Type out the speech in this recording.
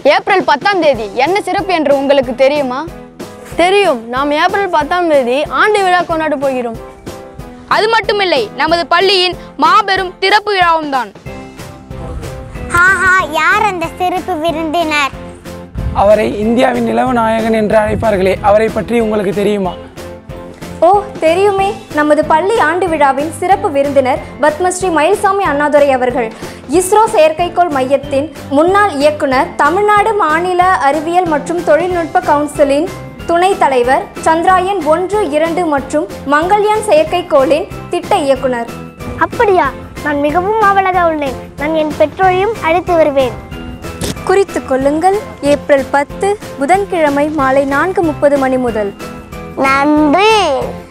April பத்தாம் தேதி என்ன சிறப்பு என்று உங்களுக்கு தெரியுமா தெரியும் நாம் ஏப்ரல் பத்தாம் தேதி ஆண்டு விழா கொண்டாட போகிறோம் அது மட்டுமில்லை நமது பள்ளியின் மாபெரும் திறப்பு விழாவும் தான் ஹாஹா யார் அந்த சிறப்பு விருந்தினர் அவரை இந்தியாவின் நிலவு நாயகன் என்று அழைப்பார்களே அவரை பற்றி உங்களுக்கு தெரியுமா ஓ தெரியுமே நமது பள்ளி ஆண்டு விழாவின் சிறப்பு விருந்தினர் பத்மஸ்ரீ மயில்சாமி அண்ணாதுரை அவர்கள் இஸ்ரோ செயற்கைக்கோள் மையத்தின் முன்னாள் இயக்குனர் தமிழ்நாடு மாநில அறிவியல் மற்றும் தொழில்நுட்ப கவுன்சிலின் துணைத் தலைவர் சந்திராயன் ஒன்று இரண்டு மற்றும் மங்கள்யான் செயற்கைக்கோளின் திட்ட இயக்குனர் அப்படியா நான் மிகவும் ஆவலாக உள்ளேன் நான் என் பெற்றோரையும் அழைத்து வருவேன் குறித்து கொள்ளுங்கள் ஏப்ரல் பத்து புதன்கிழமை மாலை நான்கு முப்பது மணி முதல் நன்றி